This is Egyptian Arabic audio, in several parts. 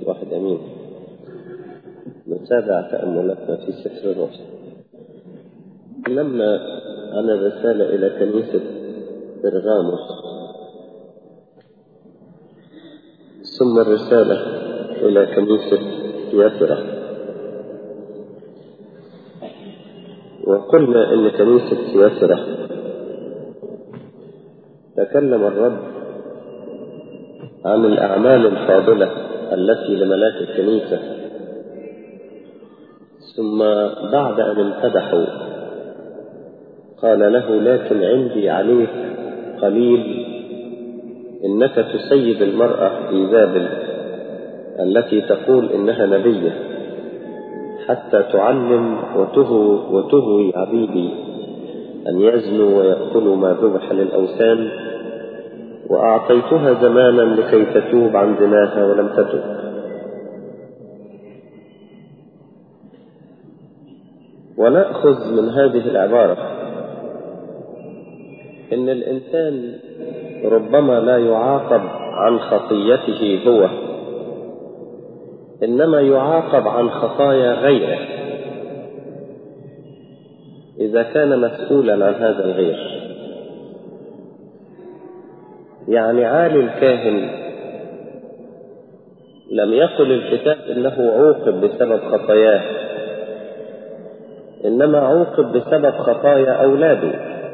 واحد أمين نتابع تأملاتنا في سفر الرسل لما عن الرسالة إلى كنيسة برغاموس ثم الرسالة إلى كنيسة يافرة وقلنا إن كنيسة يافرة تكلم الرب عن الأعمال الفاضلة التي لملاك الكنيسة ثم بعد أن امتدحوا قال له لكن عندي عليك قليل إنك تسيب المرأة إيزابل التي تقول إنها نبية حتى تعلم وتهوي, وتهوي عبيدي أن يزنوا ويأكلوا ما ذبح للأوثان وأعطيتها زمانا لكي تتوب عن زناها ولم تتب ونأخذ من هذه العبارة إن الإنسان ربما لا يعاقب عن خطيته هو إنما يعاقب عن خطايا غيره إذا كان مسؤولا عن هذا الغير يعني عالي الكاهن لم يقل الكتاب إنه عوقب بسبب خطاياه إنما عوقب بسبب خطايا أولاده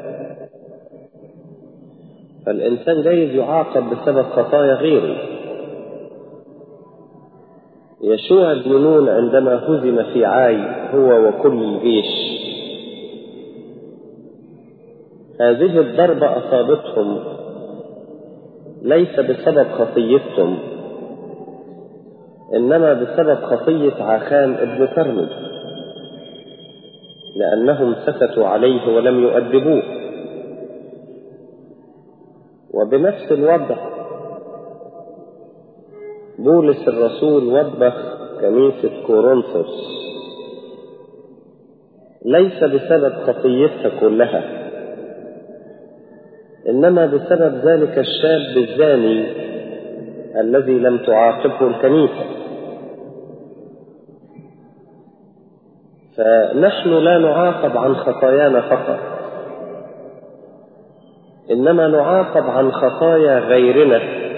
فالإنسان جايز يعاقب بسبب خطايا غيره يشوع بن نون عندما هزم في عاي هو وكل الجيش هذه الضربة أصابتهم ليس بسبب خطيتهم إنما بسبب خطية عخان ابن كرمل لأنهم سكتوا عليه ولم يؤدبوه وبنفس الوضع بولس الرسول وبخ كنيسة كورنثوس ليس بسبب خطيتها كلها إنما بسبب ذلك الشاب الزاني الذي لم تعاقبه الكنيسة فنحن لا نعاقب عن خطايانا فقط إنما نعاقب عن خطايا غيرنا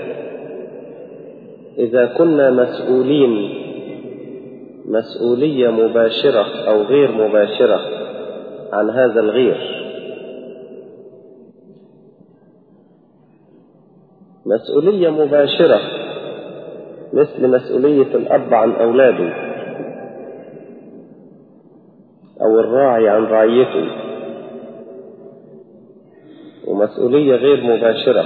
إذا كنا مسؤولين مسؤولية مباشرة أو غير مباشرة عن هذا الغير مسؤولية مباشرة مثل مسؤولية الأب عن أولاده أو الراعي عن رعيته ومسؤولية غير مباشرة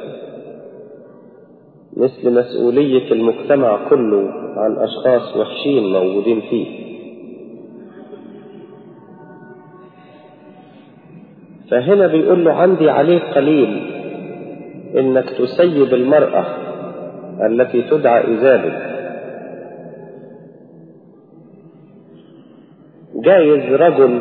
مثل مسؤولية المجتمع كله عن أشخاص وحشين موجودين فيه فهنا بيقول له عندي عليك قليل إنك تسيب المرأة التي تدعى إيزابل جايز رجل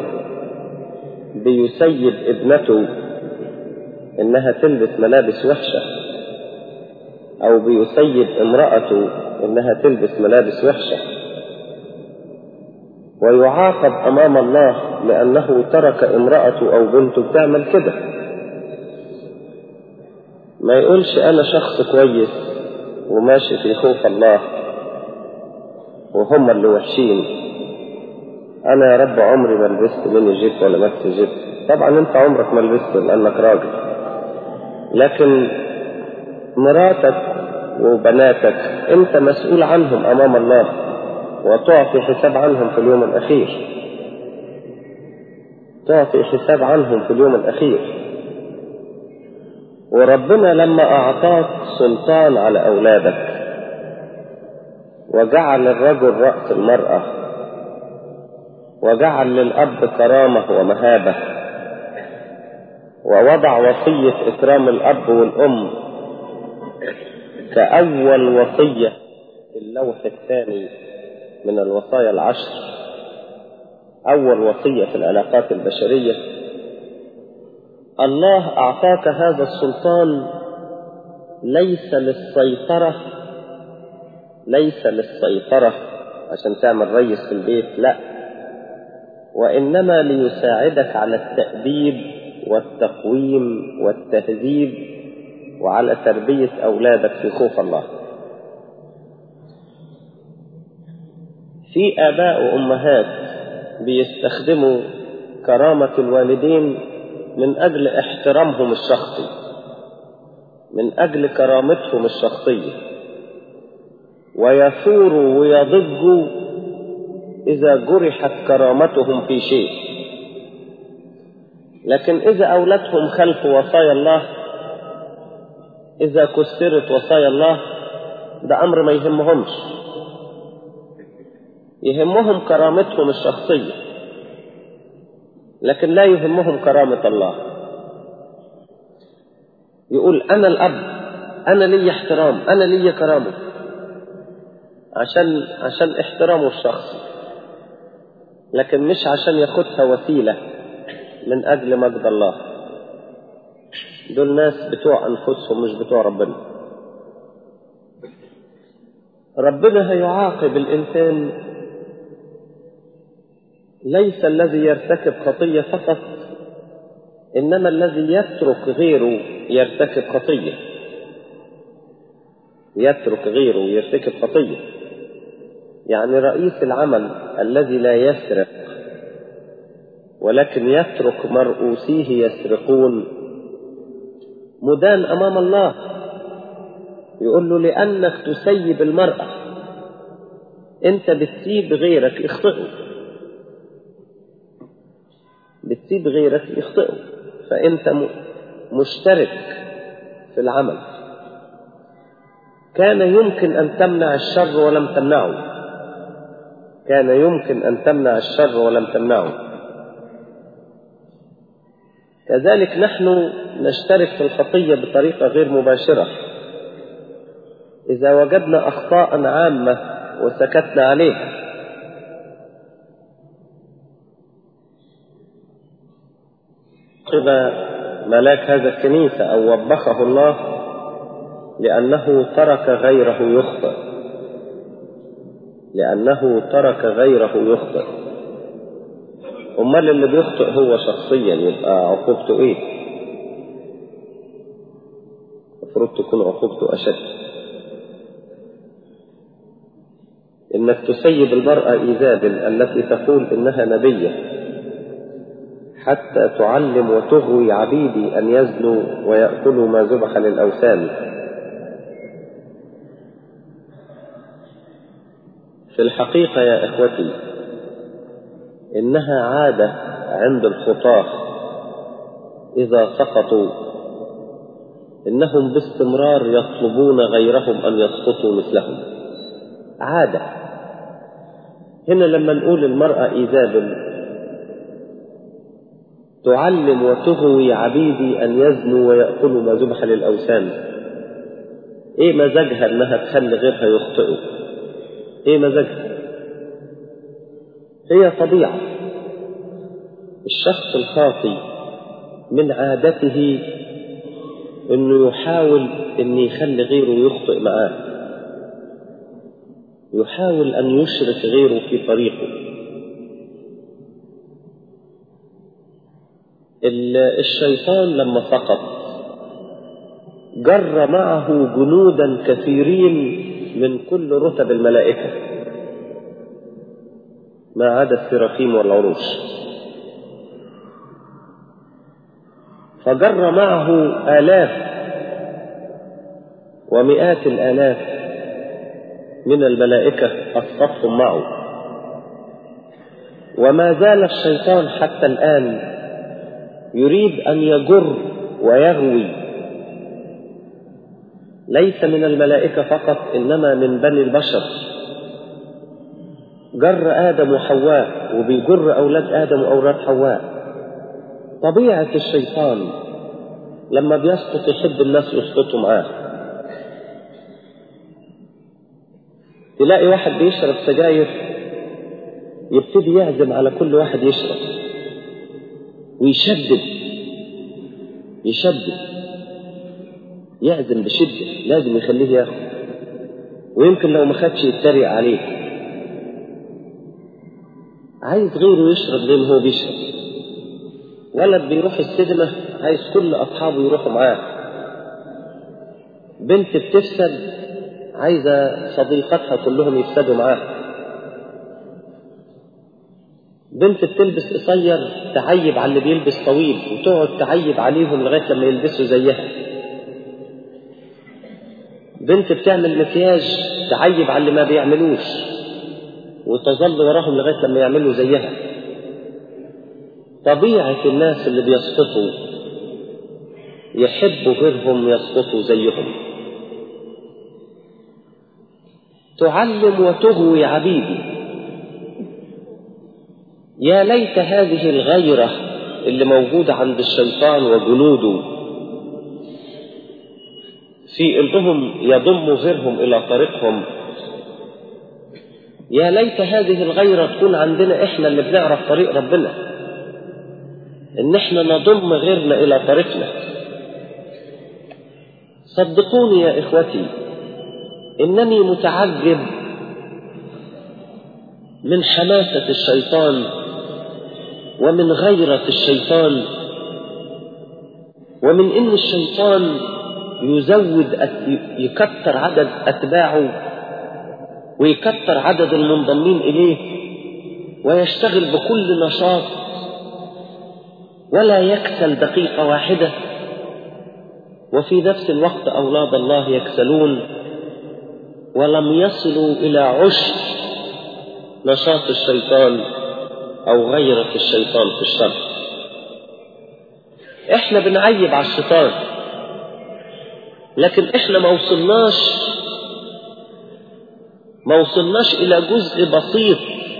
بيسيب ابنته إنها تلبس ملابس وحشة أو بيسيب امرأته إنها تلبس ملابس وحشة ويعاقب أمام الله لأنه ترك امرأته أو بنته بتعمل كده ما يقولش أنا شخص كويس وماشي في خوف الله وهم اللي وحشين أنا يا رب عمري ما لبست مني جيب ولا مكس جيب طبعا أنت عمرك ما لبست لأنك راجل لكن مراتك وبناتك أنت مسؤول عنهم أمام الله وتعطي حساب عنهم في اليوم الأخير تعطي حساب عنهم في اليوم الأخير وربنا لما أعطاك سلطان على أولادك وجعل الرجل رأس المرأة وجعل للأب كرامة ومهابة ووضع وصية إكرام الأب والأم كأول وصية في اللوح الثاني من الوصايا العشر أول وصية في العلاقات البشرية الله أعطاك هذا السلطان ليس للسيطرة ليس للسيطرة عشان تعمل ريس في البيت لا وإنما ليساعدك على التأديب والتقويم والتهذيب وعلى تربية أولادك في خوف الله في آباء وأمهات بيستخدموا كرامة الوالدين من أجل احترامهم الشخصي من أجل كرامتهم الشخصية ويثوروا ويضجوا إذا جرحت كرامتهم في شيء لكن إذا أولادهم خلفوا وصايا الله إذا كسرت وصايا الله ده أمر ما يهمهمش يهمهم كرامتهم الشخصية لكن لا يهمهم كرامة الله يقول أنا الأب أنا لي احترام أنا لي كرامة عشان عشان احترامه الشخصي لكن مش عشان ياخدها وسيلة من أجل مجد الله دول ناس بتوع أنفسهم مش بتوع ربنا ربنا هيعاقب الإنسان ليس الذي يرتكب خطية فقط إنما الذي يترك غيره يرتكب خطية يترك غيره يرتكب خطية يعني رئيس العمل الذي لا يسرق ولكن يترك مرؤوسيه يسرقون مدان أمام الله يقول له لأنك تسيب المرأة أنت بتسيب غيرك يخطئوا بتسيب غيرك يخطئوا فأنت مشترك في العمل كان يمكن أن تمنع الشر ولم تمنعه كان يمكن أن تمنع الشر ولم تمنعه كذلك نحن نشترك في الخطية بطريقة غير مباشرة إذا وجدنا أخطاء عامة وسكتنا عليها عقب ملاك هذا الكنيسة أو وبخه الله لأنه ترك غيره يخطئ لأنه ترك غيره يخطئ أمال اللي بيخطئ هو شخصيا يبقى عقوبته إيه المفروض تكون عقوبته أشد إنك تسيب المرأة إيزابل التي تقول إنها نبية حتى تعلم وتغوي عبيدي أن يزنوا ويأكلوا ما ذبح للأوثان في الحقيقة يا إخوتي إنها عادة عند الخطاة إذا سقطوا إنهم باستمرار يطلبون غيرهم أن يسقطوا مثلهم عادة هنا لما نقول المرأة إيزابل تعلم وتغوي عبيدي أن يزنوا ويأكلوا ما ذبح للأوثان إيه مزاجها إنها تخلي غيرها يخطئوا إيه مزاجها هي طبيعة الشخص الخاطي من عادته إنه يحاول إن يخلي غيره يخطئ معاه يحاول أن يشرك غيره في طريقه الشيطان لما سقط جر معه جنودا كثيرين من كل رتب الملائكة ما عدا السراخيم والعروش فجر معه آلاف ومئات الآلاف من الملائكة أسقطهم معه وما زال الشيطان حتى الآن يريد أن يجر ويغوي ليس من الملائكة فقط إنما من بني البشر جر آدم وحواء وبيجر أولاد آدم وأولاد حواء طبيعة الشيطان لما بيسقط يحب الناس يسقطوا معاه تلاقي واحد بيشرب سجاير يبتدي يعزم على كل واحد يشرب ويشدد يشدد يعزم بشدة لازم يخليه ياخد ويمكن لو ما خدش يتريق عليه عايز غيره يشرب زي ما هو بيشرب ولد بيروح السينما عايز كل أصحابه يروحوا معاه بنت بتفسد عايزة صديقاتها كلهم يفسدوا معاها بنت بتلبس قصير تعيب على اللي بيلبس طويل وتقعد تعيب عليهم لغاية لما يلبسوا زيها بنت بتعمل مكياج تعيب على اللي ما بيعملوش وتظل وراهم لغاية لما يعملوا زيها طبيعة الناس اللي بيسقطوا يحبوا غيرهم يسقطوا زيهم تعلم وتغوي عبيدي يا ليت هذه الغيرة اللي موجودة عند الشيطان وجنوده في انهم يضموا غيرهم الى طريقهم يا ليت هذه الغيرة تكون عندنا احنا اللي بنعرف طريق ربنا ان احنا نضم غيرنا الى طريقنا صدقوني يا اخوتي انني متعجب من حماسة الشيطان ومن غيرة الشيطان ومن ان الشيطان يزود يكتر عدد اتباعه ويكتر عدد المنضمين اليه ويشتغل بكل نشاط ولا يكسل دقيقة واحدة وفي نفس الوقت أولاد الله يكسلون ولم يصلوا إلى عشر نشاط الشيطان أو غيرة الشيطان في الشر إحنا بنعيب على الشيطان لكن إحنا ما وصلناش ما وصلناش إلى جزء بسيط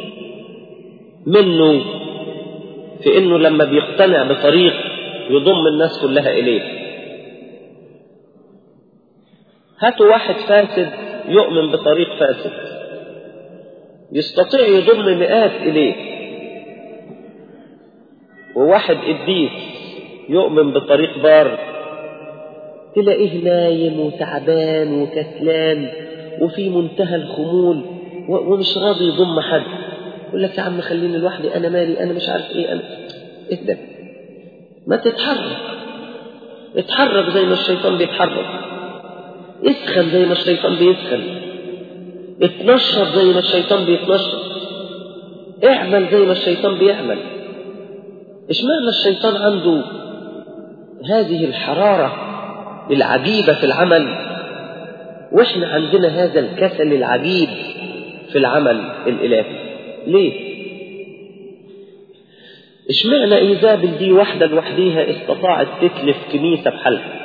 منه في إنه لما بيقتنع بطريق يضم الناس كلها إليه هاتوا واحد فاسد يؤمن بطريق فاسد يستطيع يضم مئات إليه وواحد قديس يؤمن بطريق بار تلاقيه نايم وتعبان وكسلان وفي منتهى الخمول ومش راضي يضم حد يقول لك يا عم خليني لوحدي انا مالي انا مش عارف ايه انا اهدى ما تتحرك اتحرك زي ما الشيطان بيتحرك اسخن زي ما الشيطان بيسخن اتنشط زي ما الشيطان بيتنشط اعمل زي ما الشيطان بيعمل اشمعنى الشيطان عنده هذه الحرارة العجيبة في العمل واحنا عندنا هذا الكسل العجيب في العمل الإلهي ليه اشمعنى ايزابل دي واحدة لوحديها استطاعت تتلف كنيسة بحالها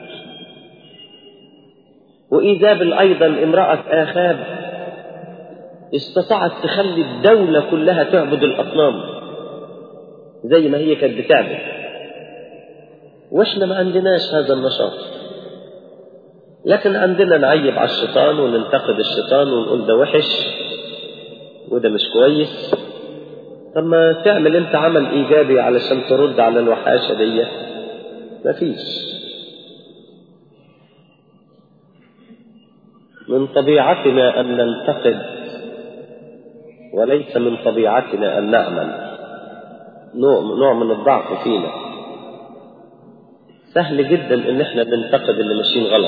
وإيزابل أيضا امرأة آخاب استطاعت تخلي الدولة كلها تعبد الأصنام زي ما هي كانت بتعبد واحنا ما عندناش هذا النشاط لكن عندنا نعيب على الشيطان وننتقد الشيطان ونقول ده وحش وده مش كويس طب ما تعمل انت عمل ايجابي علشان ترد على الوحاشة دي مفيش من طبيعتنا ان ننتقد وليس من طبيعتنا ان نعمل نوع, نوع من الضعف فينا سهل جدا ان احنا ننتقد اللي ماشيين غلط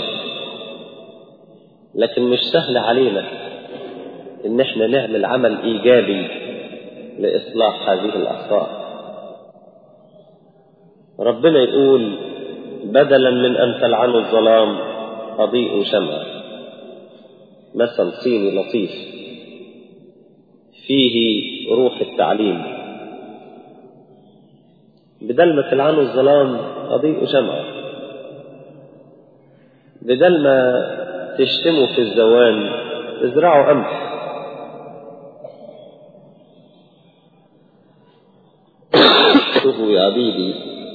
لكن مش سهل علينا ان احنا نعمل عمل ايجابي لاصلاح هذه الاخطاء ربنا يقول بدلا من ان تلعنوا الظلام اضيئوا شمعا مثل صيني لطيف فيه روح التعليم بدل ما تلعنوا الظلام اضيئوا شمعا بدل ما تشتموا في الزوان ازرعوا قمح شوفوا يا عبيدي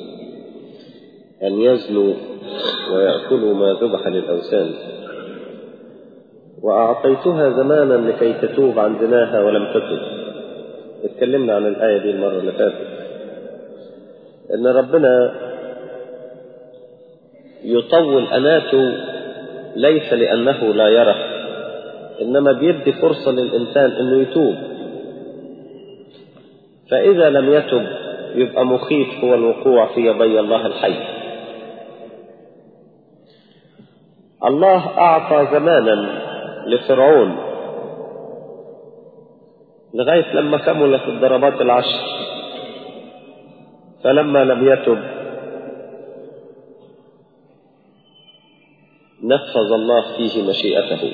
أن يزنوا ويأكلوا ما ذبح للأوثان وأعطيتها زمانا لكي تتوب عن زناها ولم تتب اتكلمنا عن الآية دي المرة اللي فاتت إن ربنا يطول أناته ليس لأنه لا يرى إنما بيدي فرصة للإنسان إنه يتوب فإذا لم يتب يبقى مخيف هو الوقوع في يدي الله الحي الله أعطى زمانا لفرعون لغاية لما كملت الضربات العشر فلما لم يتب نفذ الله فيه مشيئته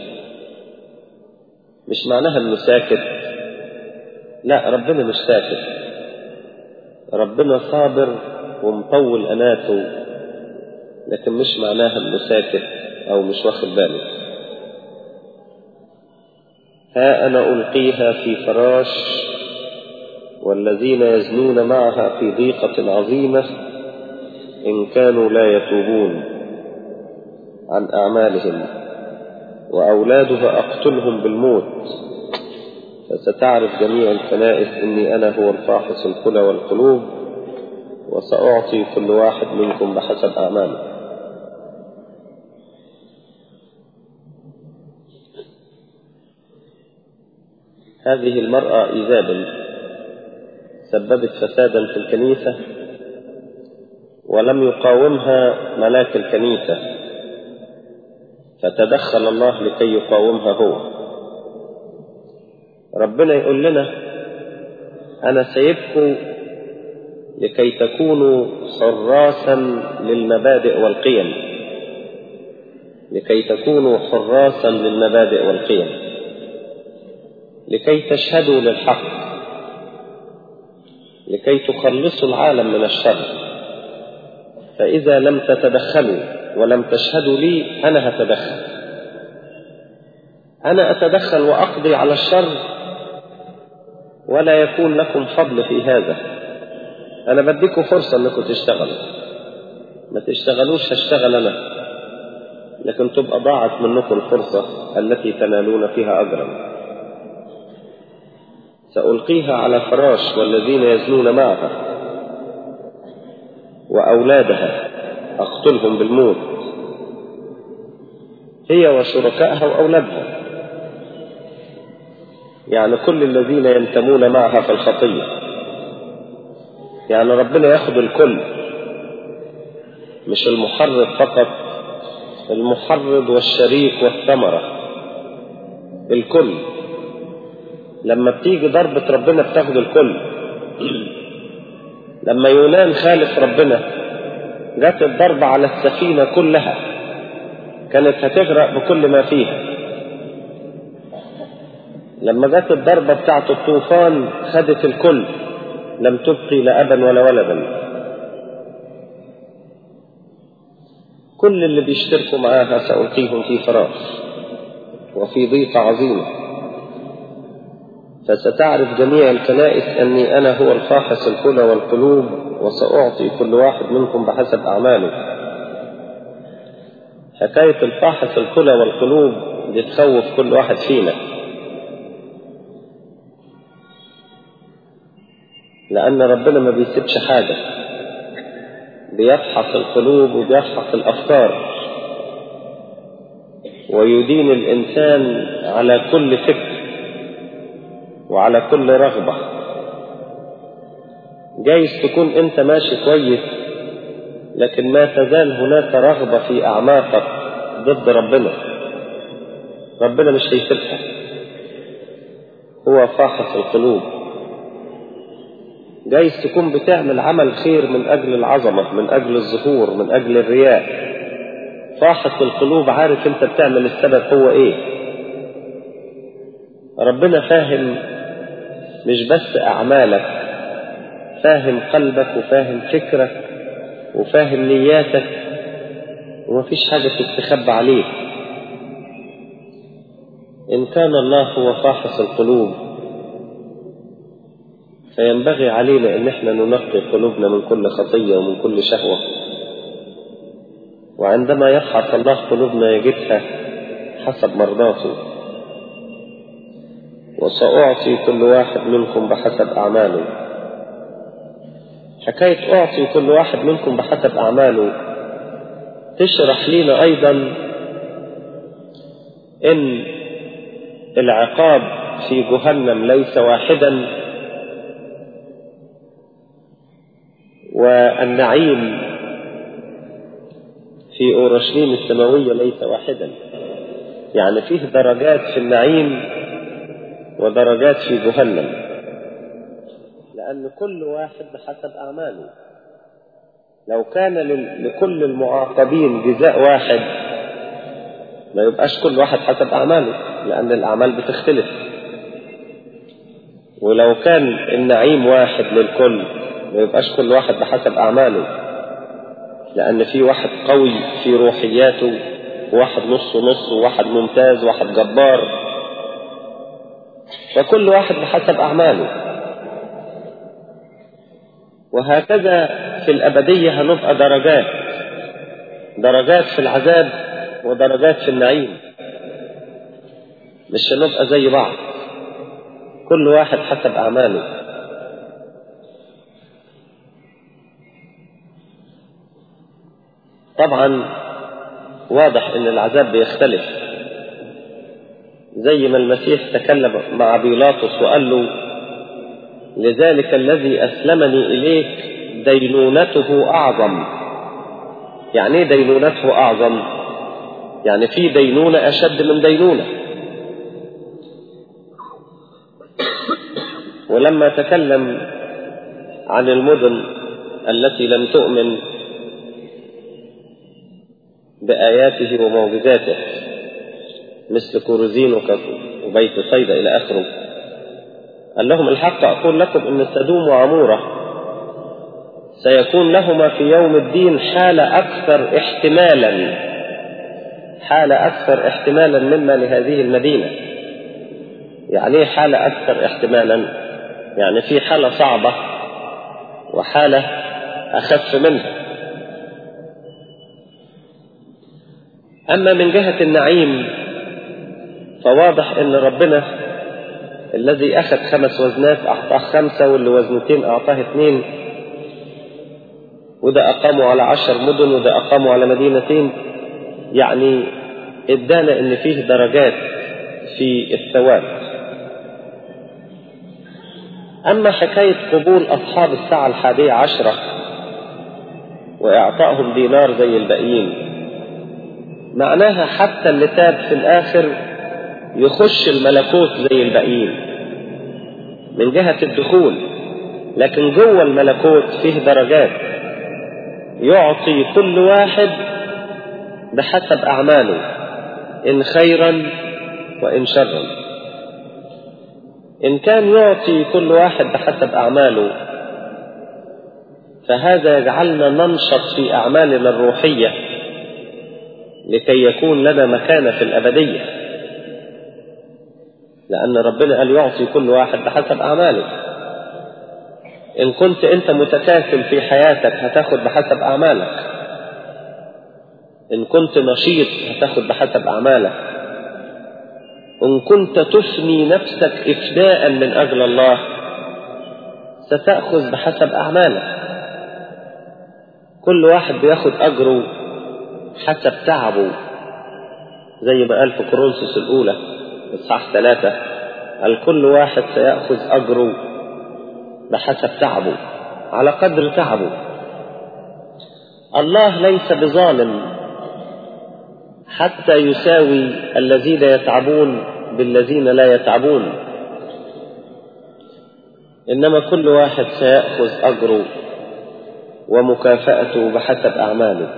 مش معناها انه ساكت لا ربنا مش ساكت ربنا صابر ومطول اناته لكن مش معناها انه ساكت او مش واخد باله ها انا القيها في فراش والذين يزنون معها في ضيقة عظيمة إن كانوا لا يتوبون عن أعمالهم وأولادها أقتلهم بالموت فستعرف جميع الكنائس إني أنا هو الفاحص الكلى والقلوب وسأعطي كل واحد منكم بحسب أعماله هذه المرأة إيزابل سببت فسادا في الكنيسة ولم يقاومها ملاك الكنيسة فتدخل الله لكي يقاومها هو ربنا يقول لنا أنا سيبكم لكي تكونوا حراسا للمبادئ والقيم لكي تكونوا حراسا للمبادئ والقيم لكي تشهدوا للحق لكي تخلصوا العالم من الشر فإذا لم تتدخلوا ولم تشهدوا لي أنا هتدخل أنا أتدخل وأقضي على الشر ولا يكون لكم فضل في هذا أنا بديكم فرصة أنكم تشتغلوا ما تشتغلوش هشتغل أنا لكن تبقى ضاعت منكم الفرصة التي تنالون فيها أجرا سألقيها على فراش والذين يزنون معها وأولادها أقتلهم بالموت هي وشركائها وأولادها يعني كل الذين ينتمون معها في الخطية يعني ربنا ياخد الكل مش المحرض فقط المحرض والشريك والثمرة الكل لما بتيجي ضربة ربنا بتاخد الكل لما يونان خالف ربنا جت الضربة على السفينة كلها كانت هتغرق بكل ما فيها لما جت الضربة بتاعت الطوفان خدت الكل لم تبقي لا أبا ولا ولدا كل اللي بيشتركوا معاها سألقيهم في فراش وفي ضيقة عظيمة فستعرف جميع الكنائس أني أنا هو الفاحص الكلى والقلوب وسأعطي كل واحد منكم بحسب أعماله حكاية الفاحص الكلى والقلوب دي تخوف كل واحد فينا لأن ربنا ما بيسيبش حاجة بيفحص القلوب وبيفحص الأفكار ويدين الإنسان على كل فكر وعلى كل رغبة جايز تكون أنت ماشي كويس لكن ما تزال هناك رغبة في أعماقك ضد ربنا ربنا مش هيسيبها هو فاحص القلوب جايز تكون بتعمل عمل خير من أجل العظمة من أجل الظهور من أجل الرياء فاحص القلوب عارف أنت بتعمل السبب هو إيه ربنا فاهم مش بس أعمالك فاهم قلبك وفاهم فكرك وفاهم نياتك ومفيش حاجة تستخبى عليه إن كان الله هو فاحص القلوب فينبغي علينا ان احنا ننقي قلوبنا من كل خطية ومن كل شهوة وعندما يفحص الله قلوبنا يجدها حسب مرضاته وسأعطي كل واحد منكم بحسب أعماله حكاية أعطي كل واحد منكم بحسب أعماله تشرح لنا أيضا إن العقاب في جهنم ليس واحدا والنعيم في أورشليم السماوية ليس واحدا يعني فيه درجات في النعيم ودرجات في جهنم لأن كل واحد بحسب أعماله لو كان لكل المعاقبين جزاء واحد ما يبقاش كل واحد حسب أعماله لأن الأعمال بتختلف ولو كان النعيم واحد للكل ما يبقاش كل واحد بحسب أعماله لأن في واحد قوي في روحياته وواحد نص نص وواحد ممتاز وواحد جبار فكل واحد بحسب أعماله وهكذا في الأبدية هنبقى درجات درجات في العذاب ودرجات في النعيم مش هنبقى زي بعض كل واحد حسب أعماله طبعا واضح ان العذاب بيختلف زي ما المسيح تكلم مع بيلاطس وقال له لذلك الذي اسلمني اليك دينونته اعظم يعني ايه دينونته اعظم يعني في دينونه اشد من دينونه ولما تكلم عن المدن التي لم تؤمن بآياته ومعجزاته مثل كورزين وبيت صيدا إلى آخره قال لهم الحق أقول لكم أن سدوم وعمورة سيكون لهما في يوم الدين حالة أكثر احتمالا حالة أكثر احتمالا مما لهذه المدينة يعني ايه حالة أكثر احتمالا يعني في حالة صعبة وحالة أخف منها أما من جهة النعيم فواضح أن ربنا الذي أخذ خمس وزنات أعطاه خمسة واللي وزنتين أعطاه اثنين وده أقاموا على عشر مدن وده أقاموا على مدينتين يعني ادانا ان فيه درجات في الثواب اما حكاية قبول اصحاب الساعة الحادية عشرة واعطائهم دينار زي الباقيين معناها حتى اللي تاب في الاخر يخش الملكوت زي الباقيين من جهة الدخول لكن جوه الملكوت فيه درجات يعطي كل واحد بحسب أعماله إن خيرا وإن شرا إن كان يعطي كل واحد بحسب أعماله فهذا يجعلنا ننشط في أعمالنا الروحية لكي يكون لنا مكانة في الأبدية لأن ربنا قال يعطي كل واحد بحسب أعماله إن كنت أنت متكاسل في حياتك هتاخد بحسب أعمالك إن كنت نشيط هتاخد بحسب أعمالك إن كنت تفني نفسك إفداء من أجل الله ستأخذ بحسب أعمالك كل واحد بياخد أجره حسب تعبه زي ما قال في كورنثوس الأولى إصحاح ثلاثة قال كل واحد سيأخذ أجره بحسب تعبه على قدر تعبه الله ليس بظالم حتى يساوي الذين يتعبون بالذين لا يتعبون انما كل واحد سياخذ اجره ومكافاته بحسب اعماله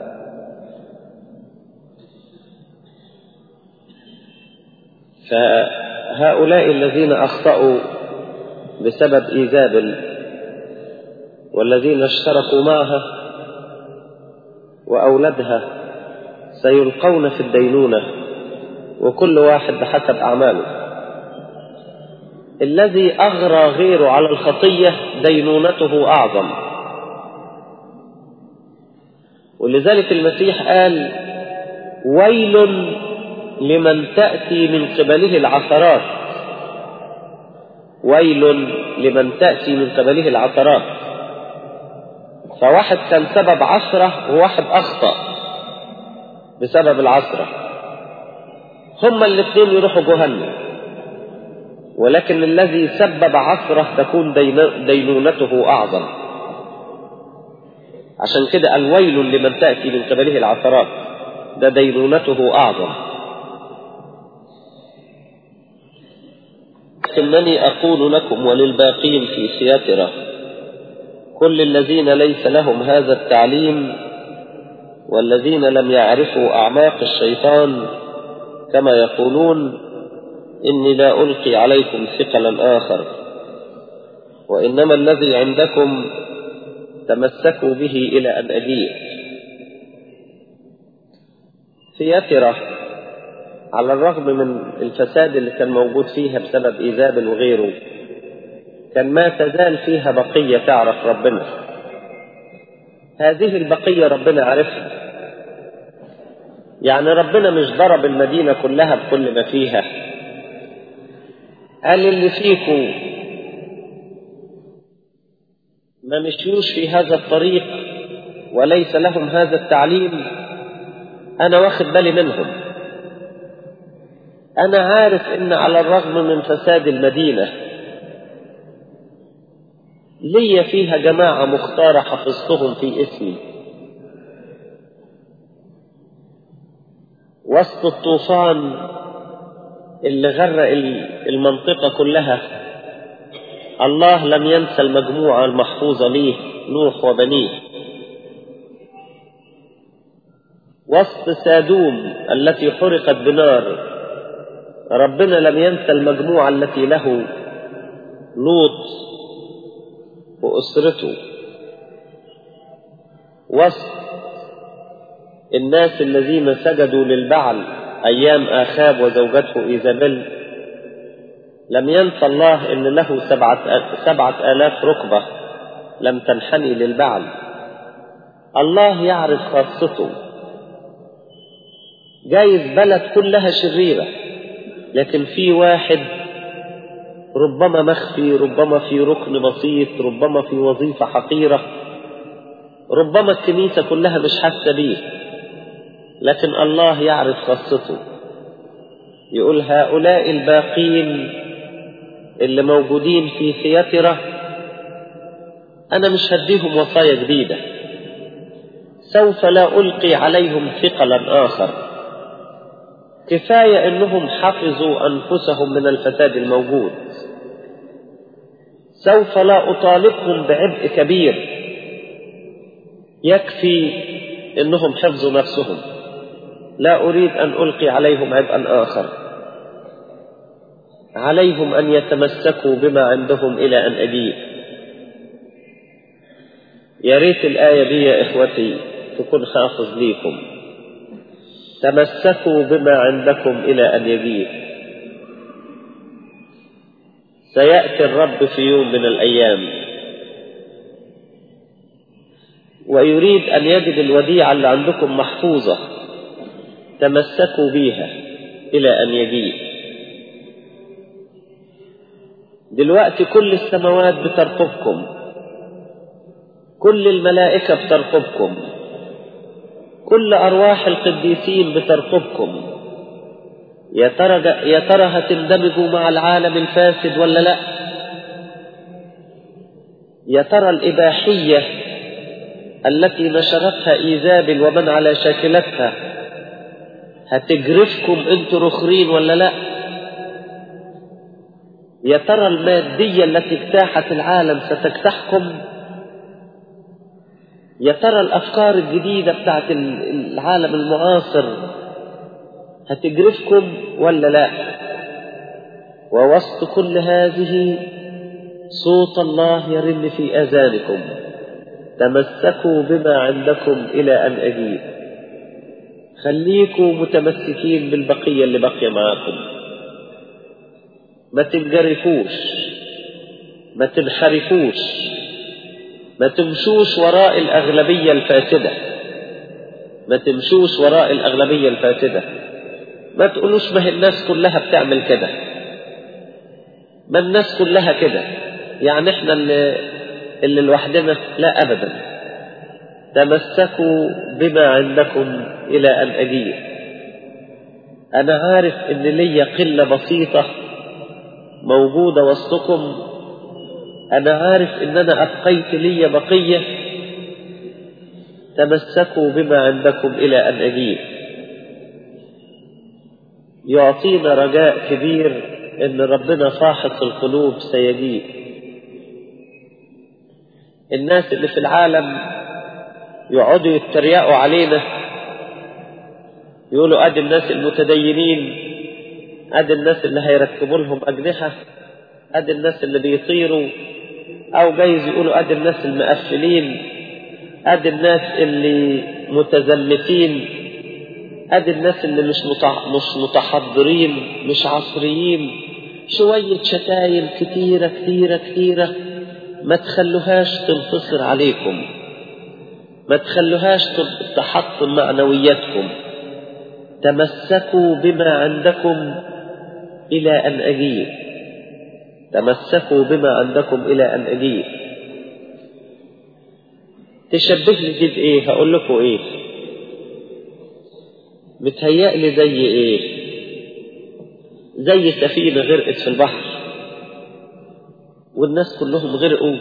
فهؤلاء الذين اخطاوا بسبب ايزابل والذين اشتركوا معها واولادها سيلقون في الدينونة وكل واحد بحسب أعماله الذي أغرى غيره على الخطية دينونته أعظم ولذلك المسيح قال ويل لمن تأتي من قبله العثرات ويل لمن تأتي من قبله العثرات فواحد كان سبب عثرة وواحد أخطأ بسبب العثرة هما الاثنين يروحوا جهنم ولكن الذي سبب عثرة تكون دينونته أعظم عشان كده الويل لمن تأتي من قبله العثرات ده دينونته أعظم إنني أقول لكم وللباقين في سياترة كل الذين ليس لهم هذا التعليم والذين لم يعرفوا أعماق الشيطان كما يقولون إني لا ألقي عليكم ثقلا آخر وإنما الذي عندكم تمسكوا به إلى أن أجيء ثياترة على الرغم من الفساد اللي كان موجود فيها بسبب إيزابل وغيره كان ما تزال فيها بقية تعرف ربنا هذه البقية ربنا عرفها يعني ربنا مش ضرب المدينة كلها بكل ما فيها قال اللي فيكم ما مشيوش في هذا الطريق وليس لهم هذا التعليم أنا واخد بالي منهم أنا عارف إن على الرغم من فساد المدينة لي فيها جماعة مختارة حفظتهم في اسمي وسط الطوفان اللي غرق المنطقة كلها الله لم ينسى المجموعة المحفوظة ليه نوح وبنيه وسط سادوم التي حرقت بنار ربنا لم ينسى المجموعة التي له لوط وأسرته وسط الناس الذين سجدوا للبعل أيام آخاب وزوجته إيزابيل لم ينسى الله إن له سبعة, سبعة آلاف ركبة لم تنحني للبعل الله يعرف خاصته جايز بلد كلها شريرة لكن في واحد ربما مخفي ربما في ركن بسيط ربما في وظيفة حقيرة ربما الكنيسة كلها مش حاسة بيه لكن الله يعرف خاصته يقول هؤلاء الباقين اللي موجودين في ثياترة أنا مش هديهم وصايا جديدة سوف لا ألقي عليهم ثقلا آخر كفاية أنهم حفظوا أنفسهم من الفساد الموجود سوف لا أطالبهم بعبء كبير يكفي أنهم حفظوا نفسهم لا أريد أن ألقي عليهم عبئا آخر عليهم أن يتمسكوا بما عندهم إلى أن أجيء يا ريت الآية دي يا إخوتي تكون حافظ ليكم تمسكوا بما عندكم إلى أن يجيء سيأتي الرب في يوم من الأيام ويريد أن يجد الوديعة اللي عندكم محفوظة تمسكوا بيها إلى أن يجيء دلوقتي كل السماوات بترقبكم كل الملائكة بترقبكم كل أرواح القديسين بترقبكم يا ترى يا ترى هتندمجوا مع العالم الفاسد ولا لا يا ترى الإباحية التي نشرتها إيزابل ومن على شاكلتها هتجرفكم انتوا رخرين ولا لا يا ترى المادية التي اجتاحت العالم ستجتاحكم يا ترى الأفكار الجديدة بتاعت العالم المعاصر هتجرفكم ولا لا ووسط كل هذه صوت الله يرن في آذانكم تمسكوا بما عندكم إلى أن أجيب خليكم متمسكين بالبقية اللي بقي معاكم ما تنجرفوش ما تنحرفوش ما تمشوش وراء الأغلبية الفاسدة ما تمشوش وراء الأغلبية الفاسدة ما تقولوش ما هي الناس كلها بتعمل كده ما الناس كلها كده يعني احنا اللي, اللي لوحدنا لا أبدا تمسكوا بما عندكم إلى أن أجيء أنا عارف إن ليا قلة بسيطة موجودة وسطكم أنا عارف إن أنا أبقيت لي بقية تمسكوا بما عندكم إلى أن أجيب يعطينا رجاء كبير إن ربنا فاحص القلوب سيجيب الناس اللي في العالم يقعدوا يتريقوا علينا يقولوا ادي الناس المتدينين ادي الناس اللي هيركبوا لهم اجنحه ادي الناس اللي بيطيروا او جايز يقولوا ادي الناس المقفلين ادي الناس اللي متزلفين ادي الناس اللي مش مش متحضرين مش عصريين شويه شتايم كتيره كتيره كتيره ما تخلوهاش تنتصر عليكم ما تخلوهاش تحطم معنوياتكم تمسكوا بما عندكم إلى أن أجيب تمسكوا بما عندكم إلى أن أجيب تشبه لي دي بإيه هقول لكم إيه متهيألي زي إيه زي سفينة غرقت في البحر والناس كلهم غرقوا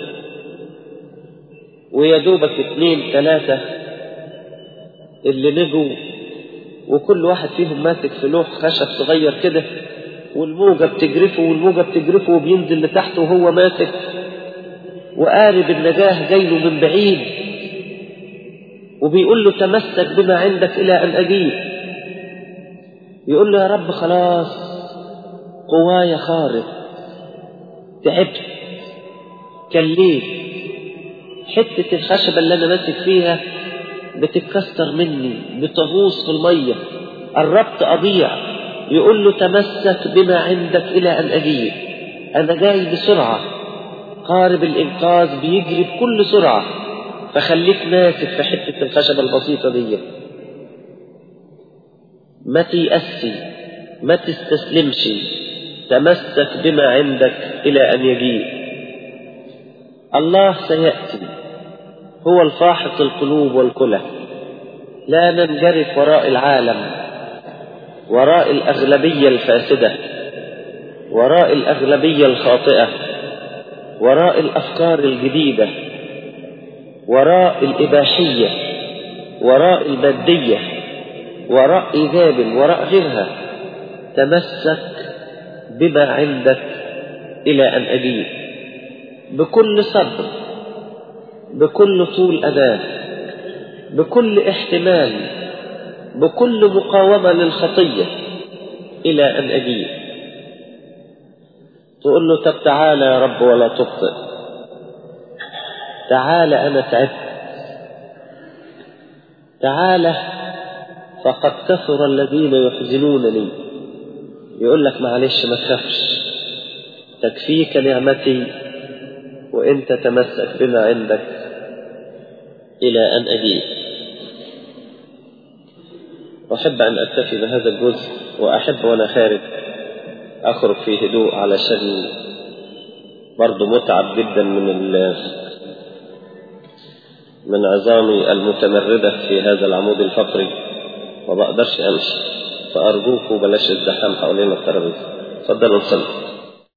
ويا دوبك اتنين تلاتة اللي نجوا وكل واحد فيهم ماسك في لوح خشب صغير كده والموجة بتجرفه والموجة بتجرفه وبينزل لتحت وهو ماسك وقارب النجاة جاي له من بعيد وبيقول له تمسك بما عندك إلى أن أجيب يقول له يا رب خلاص قواي خارج تعبت كليت حتة الخشبة اللي أنا ماسك فيها بتتكسر مني بتغوص في المية قربت أضيع يقول له تمسك بما عندك إلى أن أجيب أنا جاي بسرعة قارب الإنقاذ بيجري بكل سرعة فخليك ماسك في حتة الخشبة البسيطة دي ما تيأسي ما تستسلمش تمسك بما عندك إلى أن يجيب الله سيأتي هو الفاحص القلوب والكلى لا ننجرف وراء العالم وراء الأغلبية الفاسدة وراء الأغلبية الخاطئة وراء الأفكار الجديدة وراء الإباحية وراء المادية وراء إيجاب وراء غيرها تمسك بما عندك إلى أن أجيب بكل صبر بكل طول أناه بكل احتمال بكل مقاومة للخطية إلى أن أجيب تقول له طب تعالى يا رب ولا تبطئ تعالى أنا تعبت تعالى فقد كثر الذين يحزنونني يقول لك معلش ما تخافش تكفيك نعمتي وانت تمسك بما عندك الى ان اجيب احب ان اكتفي بهذا الجزء واحب وانا خارج اخرج في هدوء علشان برضه متعب جدا من من عظامي المتمردة في هذا العمود الفقري وما بقدرش امشي فارجوكوا بلاش الزحام حوالين الترابيزه اتفضلوا نصلي